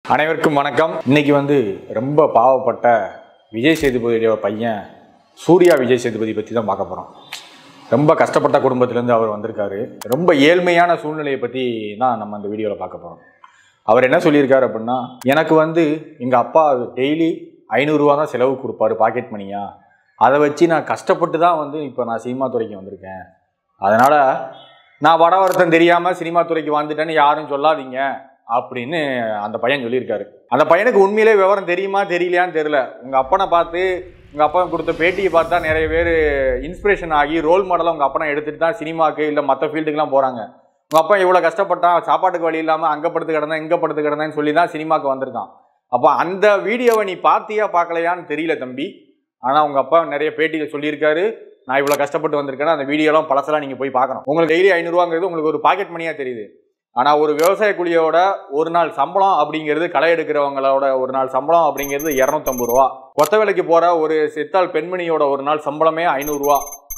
அனைவருக்கும் வணக்கம் இன்னைக்கு வந்து ரொம்ப பாவப்பட்ட விஜய் சேதுபதியோட பையன் சூர்யா விஜய் சேதுபதி பற்றி தான் பார்க்க போகிறோம் ரொம்ப கஷ்டப்பட்ட குடும்பத்திலேருந்து அவர் வந்திருக்காரு ரொம்ப ஏழ்மையான சூழ்நிலையை பற்றி தான் நம்ம அந்த வீடியோவில் பார்க்க போகிறோம் அவர் என்ன சொல்லியிருக்காரு அப்படின்னா எனக்கு வந்து எங்கள் அப்பா டெய்லி ஐநூறுரூவா தான் செலவு கொடுப்பாரு பாக்கெட் மணியா அதை வச்சு நான் கஷ்டப்பட்டு தான் வந்து இப்போ நான் சினிமா துறைக்கு வந்திருக்கேன் அதனால் நான் வட வருத்தம் தெரியாமல் சினிமா துறைக்கு வந்துட்டேன்னு யாரும் சொல்லாதீங்க அப்படின்னு அந்த பையன் சொல்லியிருக்காரு அந்த பையனுக்கு உண்மையிலே விவரம் தெரியுமா தெரியலையான்னு தெரியல உங்கள் அப்பனை பார்த்து உங்கள் அப்பா கொடுத்த பேட்டியை பார்த்தா நிறைய பேர் இன்ஸ்பிரேஷன் ஆகி ரோல் மாடலாக உங்கள் அப்பனை எடுத்துகிட்டு தான் சினிமாக்கு இல்லை மற்ற ஃபீல்டுக்கெலாம் போகிறாங்க உங்கள் அப்பா இவ்வளோ கஷ்டப்பட்டான் சாப்பாட்டுக்கு வழி இல்லாமல் அங்கே படுத்து கிடந்தேன் இங்கே படுத்து கிடந்தேன்னு சொல்லி தான் சினிமாக்கு வந்திருக்கான் அப்போ அந்த வீடியோவை நீ பார்த்தியா பார்க்கலையான்னு தெரியல தம்பி ஆனால் உங்கள் அப்பா நிறைய பேட்டியில் சொல்லியிருக்காரு நான் இவ்வளோ கஷ்டப்பட்டு வந்திருக்கேன்னா அந்த வீடியோலாம் பழசெல்லாம் நீங்கள் போய் பார்க்கணும் உங்களுக்கு டெய்லி ஐநூறுவாங்கிறது உங்களுக்கு ஒரு பாக்கெட் மணியாக தெரியுது ஆனால் ஒரு விவசாய கூலியோட ஒரு நாள் சம்பளம் அப்படிங்கிறது களை எடுக்கிறவங்களோட ஒரு நாள் சம்பளம் அப்படிங்கிறது இரநூத்தம்பது ரூபா கொத்த வேலைக்கு போகிற ஒரு சித்தாள் பெண்மணியோட ஒரு நாள் சம்பளமே ஐநூறுரூவா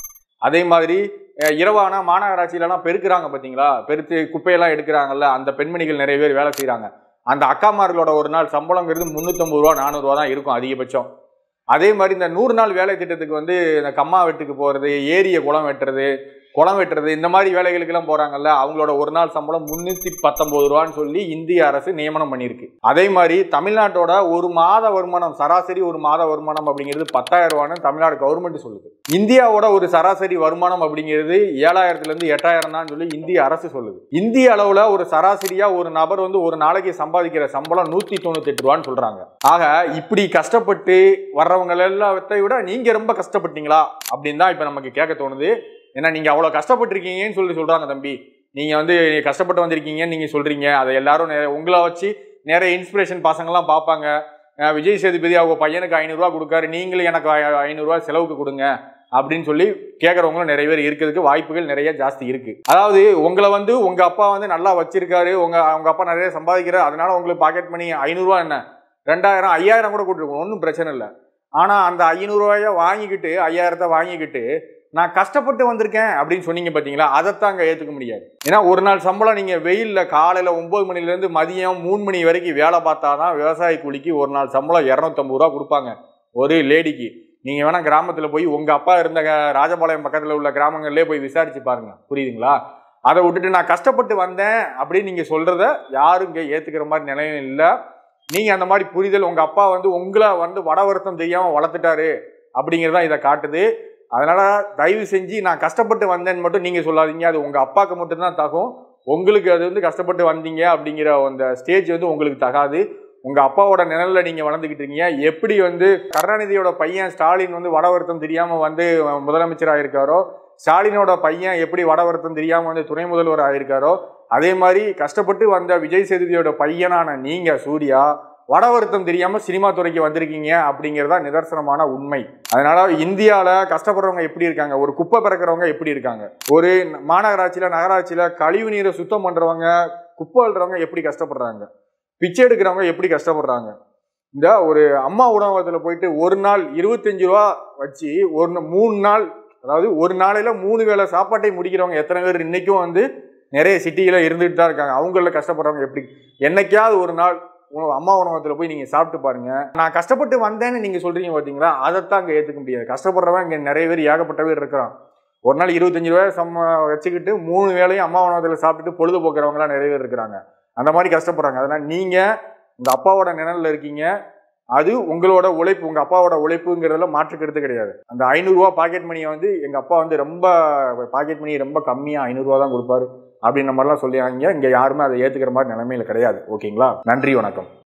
அதே மாதிரி அஹ், இரவானா மாநகராட்சியிலலாம் பெருக்குறாங்க பார்த்தீங்களா பெருத்து குப்பையெல்லாம் எடுக்கிறாங்கல்ல அந்த பெண்மணிகள் நிறைய பேர் வேலை செய்கிறாங்க அந்த அக்காமார்களோட ஒரு நாள் சம்பளங்கிறது முந்நூற்றம்பது ரூபா நானூறுரூவா தான் இருக்கும் அதிகபட்சம் அதே மாதிரி இந்த நூறு நாள் வேலை திட்டத்துக்கு வந்து இந்த கம்மா வெட்டுக்கு போகிறது ஏரிய குளம் வெட்டுறது குளம் வெட்டுறது இந்த மாதிரி வேலைகளுக்கெல்லாம் போகிறாங்கல்ல அவங்களோட ஒரு நாள் சம்பளம் முந்நூற்றி பத்தொம்பது ரூபான்னு சொல்லி இந்திய அரசு நியமனம் பண்ணியிருக்கு அதே மாதிரி தமிழ்நாட்டோட ஒரு மாத வருமானம் சராசரி ஒரு மாத வருமானம் அப்படிங்கிறது பத்தாயிரம் ரூபான்னு தமிழ்நாடு கவர்மெண்ட் சொல்லுது இந்தியாவோட ஒரு சராசரி வருமானம் அப்படிங்கிறது ஏழாயிரத்துலேருந்து எட்டாயிரம் தான் சொல்லி இந்திய அரசு சொல்லுது இந்திய அளவில் ஒரு சராசரியாக ஒரு நபர் வந்து ஒரு நாளைக்கு சம்பாதிக்கிற சம்பளம் நூற்றி தொண்ணூத்தெட்டு ரூபான்னு சொல்கிறாங்க ஆக இப்படி கஷ்டப்பட்டு வர்றவங்க எல்லாத்தை விட நீங்கள் ரொம்ப கஷ்டப்பட்டீங்களா அப்படின்னு தான் இப்போ நமக்கு கேட்க தோணுது ஏன்னா நீங்கள் அவ்வளோ கஷ்டப்பட்டிருக்கீங்கன்னு சொல்லி சொல்கிறாங்க தம்பி நீங்கள் வந்து கஷ்டப்பட்டு வந்திருக்கீங்கன்னு நீங்கள் சொல்கிறீங்க அதை எல்லாரும் நெ- உங்களை வச்சு நிறைய இன்ஸ்பிரேஷன் பசங்கள்லாம் பார்ப்பாங்க அஹ் விஜய் சேதுபதி அவங்க பையனுக்கு ஐநூறுரூவா கொடுக்காரு நீங்களும் எனக்கு ஐ- ஐநூறுரூவா செலவுக்கு கொடுங்க அப்படின்னு சொல்லி கேட்குறவங்களும் நிறைய பேர் இருக்கிறதுக்கு வாய்ப்புகள் நிறைய ஜாஸ்தி இருக்கு அதாவது உங்களை வந்து உங்க அப்பா வந்து நல்லா வச்சிருக்காரு உங்க அவங்க அப்பா நிறைய சம்பாதிக்கிறார் அதனால உங்களுக்கு பாக்கெட் மணி ஐநூறுரூவா என்ன ரெண்டாயிரம் ஐயாயிரம் கூட கூட்டிருக்கோம் ஒன்றும் பிரச்சனை இல்லை ஆனால் அந்த ஐநூறுரூவாய வாங்கிக்கிட்டு ஐயாயிரத்தை வாங்கிக்கிட்டு நான் கஷ்டப்பட்டு வந்திருக்கேன் அப்படின்னு சொன்னீங்க பார்த்தீங்களா அதைத்தான் அங்கே ஏற்றுக்க முடியாது ஏன்னா ஒரு நாள் சம்பளம் நீங்கள் வெயிலில் காலையில் ஒம்பது மணிலேருந்து மதியம் மூணு மணி வரைக்கும் வேலை பார்த்தா தான் விவசாய கூலிக்கு ஒரு நாள் சம்பளம் இரநூத்தம்பது ரூபா கொடுப்பாங்க ஒரு லேடிக்கு நீங்கள் வேணால் கிராமத்தில் போய் உங்கள் அப்பா இருந்த க- ராஜபாளையம் பக்கத்தில் உள்ள கிராமங்கள்லேயே போய் விசாரிச்சு பாருங்க புரியுதுங்களா அதை விட்டுட்டு நான் கஷ்டப்பட்டு வந்தேன் அப்படின்னு நீங்கள் சொல்கிறத யாரும் இங்கே ஏற்றுக்கிற மாதிரி நிலையம் இல்லை நீங்கள் அந்த மாதிரி புரிதல் உங்கள் அப்பா வந்து உங்களை வந்து வட வருத்தம் தெரியாமல் வளர்த்துட்டாரு அப்படிங்கிறதான் இதை காட்டுது அதனால தயவு செஞ்சு நான் கஷ்டப்பட்டு வந்தேன்னு மட்டும் நீங்கள் சொல்லாதீங்க அது உங்கள் அப்பாவுக்கு மட்டும்தான் தகும் உங்களுக்கு அது வந்து கஷ்டப்பட்டு வந்தீங்க அப்படிங்கிற அந்த ஸ்டேஜ் வந்து உங்களுக்கு தகாது உங்கள் அப்பாவோட நிழல்ல நீங்கள் வளர்ந்துக்கிட்டு இருக்கீங்க எப்படி வந்து கருணாநிதியோட பையன் ஸ்டாலின் வந்து வட வருத்தம் தெரியாமல் வந்து முதலமைச்சராக இருக்காரோ ஸ்டாலினோட பையன் எப்படி வட வருத்தம் தெரியாமல் வந்து துணை முதல்வர் ஆயிருக்காரோ அதே மாதிரி கஷ்டப்பட்டு வந்த விஜய் சேதுபதியோட பையனான நீங்கள் சூர்யா வட வருத்தம் தெரியாம சினிமா துறைக்கு வந்திருக்கீங்க அப்படிங்கிறதா நிதர்சனமான உண்மை அதனால இந்தியால கஷ்டப்படுறவங்க எப்படி இருக்காங்க ஒரு குப்பை பிறக்கிறவங்க எப்படி இருக்காங்க ஒரு மாநகராட்சியில நகராட்சியில கழிவு நீரை சுத்தம் பண்றவங்க குப்பை அள்ளுறவங்க எப்படி கஷ்டப்படுறாங்க பிச்சை எடுக்கிறவங்க எப்படி கஷ்டப்படுறாங்க இந்த ஒரு அம்மா உணவகத்துல போயிட்டு ஒரு நாள் இருபத்தஞ்சு ரூபா வச்சு ஒரு நா- மூணு நாள் அதாவது ஒரு நாளையில மூணு வேளை சாப்பாட்டை முடிக்கிறவங்க எத்தனை பேர் இன்னைக்கும் வந்து நிறைய சிட்டியில இருந்துட்டு தான் இருக்காங்க அவங்கள கஷ்டப்படுறவங்க எப்படி என்னைக்காவது ஒரு நாள் உணவு அம்மா உணவகத்தில் போய் நீங்கள் சாப்பிட்டு பாருங்க நான் கஷ்டப்பட்டு வந்தேன்னு நீங்கள் சொல்றீங்க பார்த்தீங்களா அதைத்தான் அங்கே ஏற்றுக்க முடியாது கஷ்டப்படுறவன் இங்கே நிறைய பேர் ஏகப்பட்ட பேர் இருக்கிறான் ஒரு நாள் இருபத்தஞ்சு ரூபாய் சம்ம வச்சுக்கிட்டு மூணு வேளையும் அம்மா உணவகத்தில் சாப்பிட்டுட்டு பொழுது போக்குறவங்களாம் நிறைய பேர் இருக்கிறாங்க அந்த மாதிரி கஷ்டப்படுறாங்க அதனால் நீங்கள் உங்கள் அப்பாவோட நிழல்ல இருக்கீங்க அது உங்களோட உழைப்பு உங்கள் அப்பாவோட உழைப்புங்கிறதுல மாற்று கருத்து கிடையாது அந்த ஐநூறுரூவா பாக்கெட் மணியை வந்து எங்கள் அப்பா வந்து ரொம்ப பாக்கெட் மணி ரொம்ப கம்மியாக ஐநூறுரூவா தான் கொடுப்பாரு அப்படின்ற மாதிரிலாம் சொல்லியாங்க இங்கே யாருமே அதை ஏற்றுக்கிற மாதிரி நிலைமையில கிடையாது ஓகேங்களா நன்றி வணக்கம்